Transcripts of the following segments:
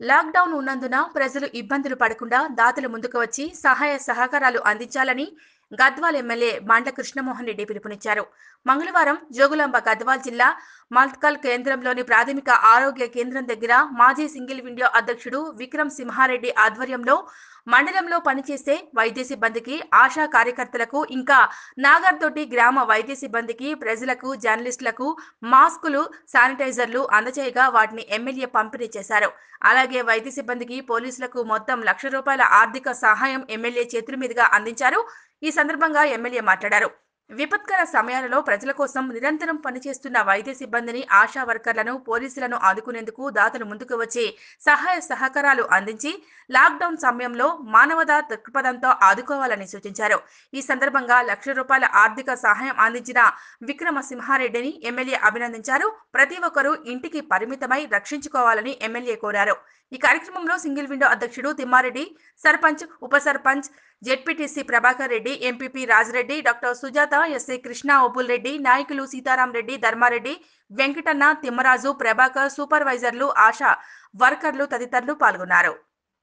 Lockdown ఉన్నందున ప్రజలు ఇబ్బందులు పడకుండా దాతలు ముందుకు వచ్చి సహాయ సహకారాలు అందించాలని గద్వాల్ ఎమ్మెల్యే బండ్ల కృష్ణమోహన్ రెడ్డి పిలుపునిచ్చారు మంగళవారం జోగులాంబ గద్వాల్ జిల్లా మల్త్కల్ కేంద్రంలోని ప్రాథమిక ఆరోగ్య కేంద్రం దగ్గర మాజీ సింగిల్ విండో అధ్యక్షుడు విక్రమ్ సింహారెడ్డి ఆధ్వర్యంలో మండలంలో పనిచేసే వైద్య సిబ్బందికి ఆశా కార్యకర్తలకు ఇంకా నాగర్దొడ్డి గ్రామ వైద్య సిబ్బందికి ప్రజలకు జర్నలిస్టులకు మాస్కులు శానిటైజర్లు అందజేయగా వాటిని ఎమ్మెల్యే పంపిణీ చేశారు అలాగే వైద్య సిబ్బందికి పోలీసులకు మొత్తం లక్ష రూపాయల ఆర్థిక సహాయం ఎమ్మెల్యే చేతుల మీదుగా అందించారు ఈ సందర్భంగా ఎమ్మెల్యే మాట్లాడారు విపత్కర సమయాలలో ప్రజల కోసం నిరంతరం పనిచేస్తున్న వైద్య సిబ్బందిని ఆశా వర్కర్లను పోలీసులను ఆదుకునేందుకు దాతలు ముందుకు వచ్చి సహాయ సహకారాలు అందించి లాక్డౌన్ సమయంలో మానవతా దృక్పథంతో ఆదుకోవాలని సూచించారు ఈ సందర్భంగా లక్ష రూపాయల ఆర్థిక సహాయం అందించిన విక్రమ సింహారెడ్డిని ఎమ్మెల్యే అభినందించారు ప్రతి ఒక్కరూ ఇంటికి పరిమితమై రక్షించుకోవాలని ఎమ్మెల్యే కోరారు ఈ కార్యక్రమంలో సింగిల్ విండో అధ్యక్షుడు తిమ్మారెడ్డి సర్పంచ్ ఉప sarpanch ZPTC Prabhakar Reddy MPP Rajareddy doctor Sujatha SI Krishna Opul Reddy నాయకులు సీతారాం రెడ్డి ధర్మారెడ్డి వెంకటన్న తిమ్మరాజు ప్రభాకర్ సూపర్వైజర్లు ఆశా వర్కర్లు తదితరులు పాల్గొన్నారు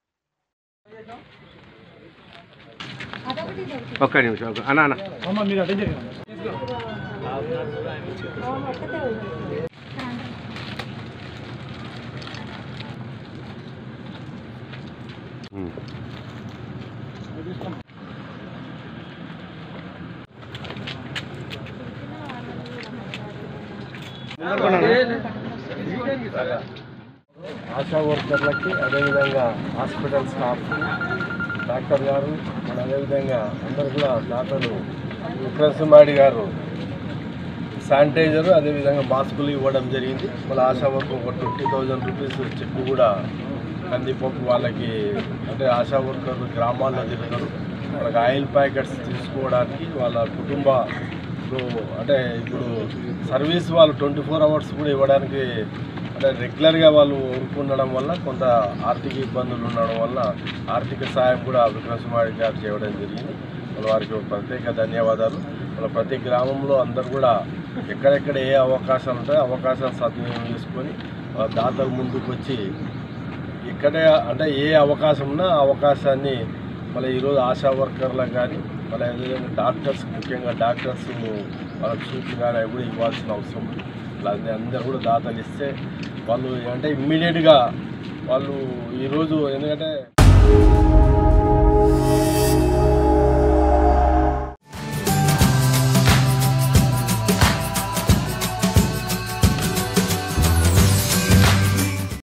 ఒక్క నిమిషం ఒక్క- అన్న అన్న అమ్మ మీరు అటెండ్ చేయండి ఉమ్. ఆశా వర్కర్లకి అదేవిధంగా హాస్పిటల్ స్టాఫ్ డాక్టర్ గారు మన అదేవిధంగా అందరు కూడా దాతలు విక్రమసింహాడి గారు శానిటైజర్ అదేవిధంగా మాస్కులు ఇవ్వడం జరిగింది మన ఆశా వర్క్ ఒక ట్వంటీ థౌజండ్ రూపీస్ చెక్ కూడా కందిపప్పు వాళ్ళకి అంటే ఆశా వర్కర్లు గ్రామాల్లో తిరుగుతారు వాళ్ళకి ఆయిల్ ప్యాకెట్స్ తీసుకోవడానికి వాళ్ళ కుటుంబ ఇప్పుడు అంటే ఇప్పుడు సర్వీస్ వాళ్ళు ట్వంటీ ఫోర్ అవర్స్ కూడా ఇవ్వడానికి అంటే రెగ్యులర్గా వాళ్ళు ఊరుకుండడం వల్ల కొంత ఆర్థిక ఇబ్బందులు ఉండడం వల్ల ఆర్థిక సాయం కూడా విక్రమసింహారెడ్డి గారు చేయడం జరిగింది వాళ్ళ వారికి ఒక ప్రత్యేక ధన్యవాదాలు వాళ్ళ ప్రతి గ్రామంలో అందరూ కూడా ఎక్కడెక్కడ ఏ అవకాశాలు ఉంటాయో అవకాశాలు సద్వినియోగం చేసుకొని వాళ్ళ దాతలు ముందుకు వచ్చి ఇక్కడే అంటే ఏ అవకాశం ఉన్నా ఆ అవకాశాన్ని మళ్ళీ ఈరోజు ఆశా వర్కర్లకు కానీ మళ్ళీ అదేవిధంగా డాక్టర్స్ ముఖ్యంగా డాక్టర్స్ వాళ్ళకి సూట్లు కానీ అవి కూడా ఇవ్వాల్సిన అవసరం ఉంది ఇలా అన్ని- అందరూ కూడా దాతలు ఇస్తే వాళ్ళు అంటే ఇమ్మీడియట్గా వాళ్ళు ఈరోజు ఎందుకంటే